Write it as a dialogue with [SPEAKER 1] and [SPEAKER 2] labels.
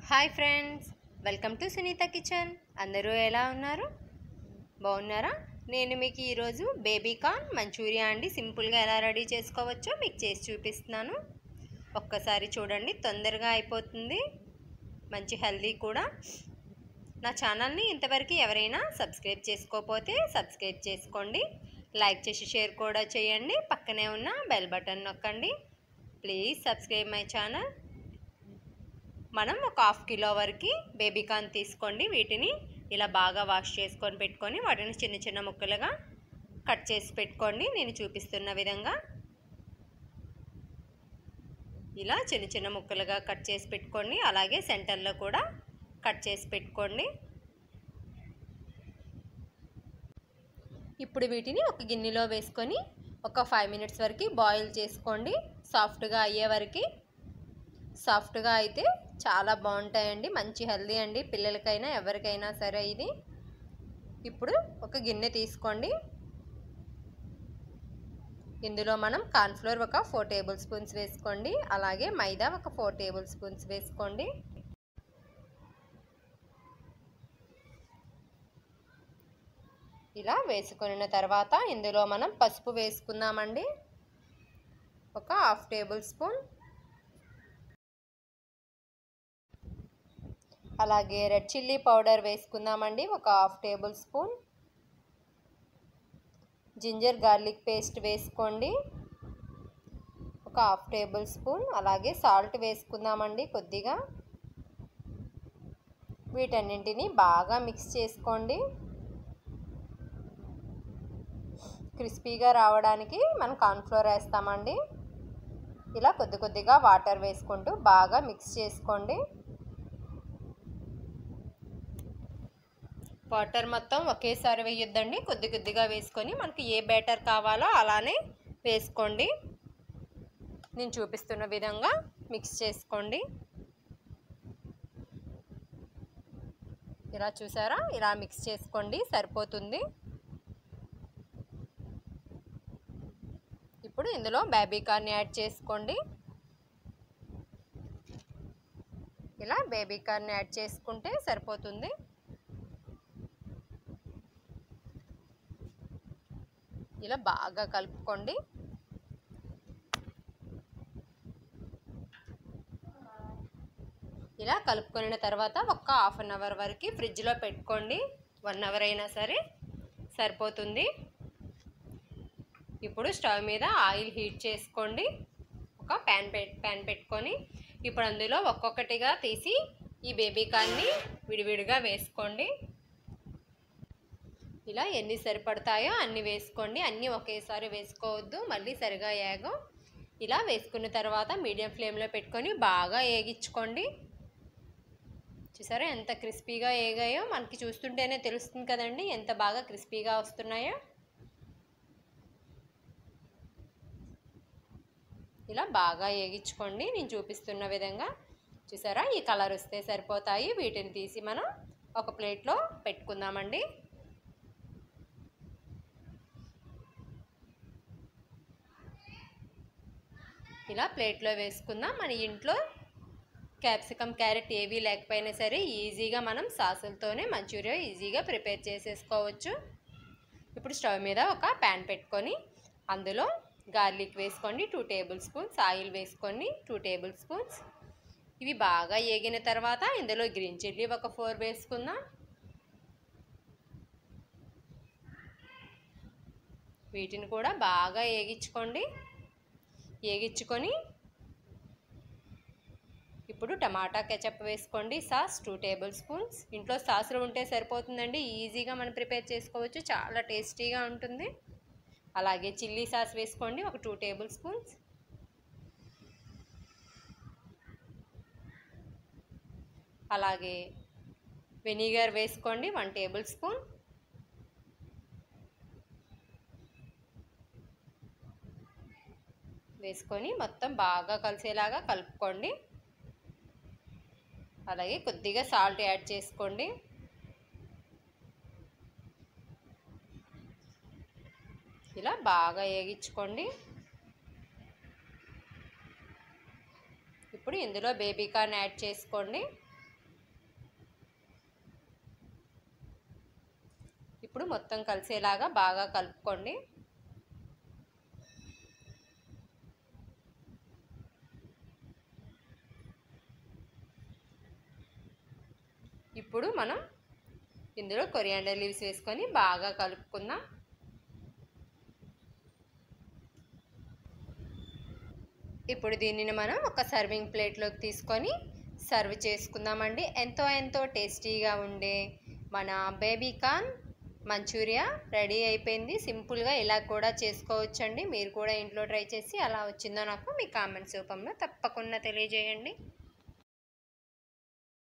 [SPEAKER 1] hi friends welcome to Sunitha kitchen అందరూ ఎలా ఉన్నారు బాగున్నారా నేను మీకు ఈరోజు బేబీ కార్న్ మంచూరియా అండి సింపుల్గా ఎలా రెడీ చేసుకోవచ్చో మీకు చేసి చూపిస్తున్నాను ఒక్కసారి చూడండి తొందరగా అయిపోతుంది మంచి హెల్దీ కూడా నా ఛానల్ని ఇంతవరకు ఎవరైనా సబ్స్క్రైబ్ చేసుకోకపోతే సబ్స్క్రైబ్ చేసుకోండి లైక్ చేసి షేర్ కూడా చేయండి పక్కనే ఉన్న బెల్ బటన్ నొక్కండి ప్లీజ్ సబ్స్క్రైబ్ మై ఛానల్ మనం ఒక హాఫ్ కిలో వరకు బేబీ కార్న్ తీసుకోండి వీటిని ఇలా బాగా వాష్ చేసుకొని పెట్టుకొని వాటిని చిన్న చిన్న ముక్కలుగా కట్ చేసి పెట్టుకోండి నేను చూపిస్తున్న విధంగా ఇలా చిన్న చిన్న ముక్కలుగా కట్ చేసి పెట్టుకోండి అలాగే సెంటర్లో కూడా కట్ చేసి పెట్టుకోండి ఇప్పుడు వీటిని ఒక గిన్నెలో వేసుకొని ఒక ఫైవ్ మినిట్స్ వరకు బాయిల్ చేసుకోండి సాఫ్ట్గా అయ్యే వరకు సాఫ్ట్గా అయితే చాలా బాగుంటాయండి మంచి హెల్దీ అండి పిల్లలకైనా ఎవరికైనా సరే ఇది ఇప్పుడు ఒక గిన్నె తీసుకోండి ఇందులో మనం కార్న్ఫ్లోర్ ఒక ఫోర్ టేబుల్ స్పూన్స్ వేసుకోండి అలాగే మైదా ఒక ఫోర్ టేబుల్ స్పూన్స్ వేసుకోండి ఇలా వేసుకున్న తర్వాత ఇందులో మనం పసుపు వేసుకుందామండి ఒక హాఫ్ టేబుల్ స్పూన్ అలాగే రెడ్ చిల్లీ పౌడర్ వేసుకుందామండి ఒక half tablespoon ginger garlic paste వేసుకోండి ఒక హాఫ్ టేబుల్ స్పూన్ అలాగే సాల్ట్ వేసుకుందామండి కొద్దిగా వీటన్నింటిని బాగా మిక్స్ చేసుకోండి క్రిస్పీగా రావడానికి మనం కార్న్ఫ్లోర్ వేస్తామండి ఇలా కొద్ది కొద్దిగా వాటర్ వేసుకుంటూ బాగా మిక్స్ చేసుకోండి వాటర్ మొత్తం ఒకేసారి వేయొద్దండి కొద్ది కొద్దిగా వేసుకొని మనకి ఏ బ్యాటర్ కావాలో అలానే వేసుకోండి నేను చూపిస్తున్న విధంగా మిక్స్ చేసుకోండి ఇలా చూసారా ఇలా మిక్స్ చేసుకోండి సరిపోతుంది ఇప్పుడు ఇందులో బేబీ కార్న్ యాడ్ చేసుకోండి ఇలా బేబీ కార్న్ యాడ్ చేసుకుంటే సరిపోతుంది ఇలా బాగా కలుపుకోండి ఇలా కలుపుకున్న తర్వాత ఒక హాఫ్ అన్ అవర్ వరకు ఫ్రిడ్జ్లో పెట్టుకోండి వన్ అవర్ అయినా సరే సరిపోతుంది ఇప్పుడు స్టవ్ మీద ఆయిల్ హీట్ చేసుకోండి ఒక ప్యాన్ పెట్ ప్యాన్ పెట్టుకొని ఇప్పుడు అందులో ఒక్కొక్కటిగా తీసి ఈ బేబీ కార్న్ని విడివిడిగా వేసుకోండి ఇలా ఎన్ని సరిపడతాయో అన్ని వేసుకోండి అన్నీ ఒకేసారి వేసుకోవద్దు మళ్ళీ సరిగా ఏగం ఇలా వేసుకున్న తర్వాత మీడియం ఫ్లేమ్లో పెట్టుకొని బాగా ఏగించుకోండి చూసారా ఎంత క్రిస్పీగా ఏగాయో మనకి చూస్తుంటేనే తెలుస్తుంది కదండి ఎంత బాగా క్రిస్పీగా వస్తున్నాయో ఇలా బాగా ఏగించుకోండి నేను చూపిస్తున్న విధంగా చూసారా ఈ కలర్ వస్తే సరిపోతాయి వీటిని తీసి మనం ఒక ప్లేట్లో పెట్టుకుందామండి ఇలా ప్లేట్లో వేసుకుందాం మన ఇంట్లో క్యాప్సికమ్ క్యారెట్ ఏవీ లేకపోయినా సరే ఈజీగా మనం సాసులతోనే మంచూరియా ఈజీగా ప్రిపేర్ చేసేసుకోవచ్చు ఇప్పుడు స్టవ్ మీద ఒక ప్యాన్ పెట్టుకొని అందులో గార్లిక్ వేసుకోండి టూ టేబుల్ స్పూన్స్ ఆయిల్ వేసుకోండి టూ టేబుల్ స్పూన్స్ ఇవి బాగా ఏగిన తర్వాత ఇందులో గ్రీన్ చిల్లీ ఒక ఫోర్ వేసుకుందాం వీటిని కూడా బాగా ఏగించుకోండి ఏగించుకొని ఇప్పుడు టమాటా కెచప్ వేసుకోండి సాస్ టూ టేబుల్ స్పూన్స్ ఇంట్లో సాసులు ఉంటే సరిపోతుందండి ఈజీగా మనం ప్రిపేర్ చేసుకోవచ్చు చాలా టేస్టీగా ఉంటుంది అలాగే చిల్లీ సాస్ వేసుకోండి ఒక టూ టేబుల్ స్పూన్స్ అలాగే వెనిగర్ వేసుకోండి వన్ టేబుల్ స్పూన్ వేసుకొని మొత్తం బాగా కలిసేలాగా కలుపుకోండి అలాగే కొద్దిగా సాల్ట్ యాడ్ చేసుకోండి ఇలా బాగా వేగించుకోండి ఇప్పుడు ఇందులో బేబీ కార్న్ యాడ్ చేసుకోండి ఇప్పుడు మొత్తం కలిసేలాగా బాగా కలుపుకోండి ఇప్పుడు మనం ఇందులో కొరియాండర్ లీవ్స్ వేసుకొని బాగా కలుపుకుందాం ఇప్పుడు దీనిని మనం ఒక సర్వింగ్ ప్లేట్లోకి తీసుకొని సర్వ్ చేసుకుందామండి ఎంతో ఎంతో టేస్టీగా ఉండే మన బేబీకాన్ మంచూరియా రెడీ అయిపోయింది సింపుల్గా ఇలా కూడా చేసుకోవచ్చండి మీరు కూడా ఇంట్లో ట్రై చేసి అలా వచ్చిందో నాకు మీ కామెంట్స్ రూపంలో తప్పకుండా తెలియజేయండి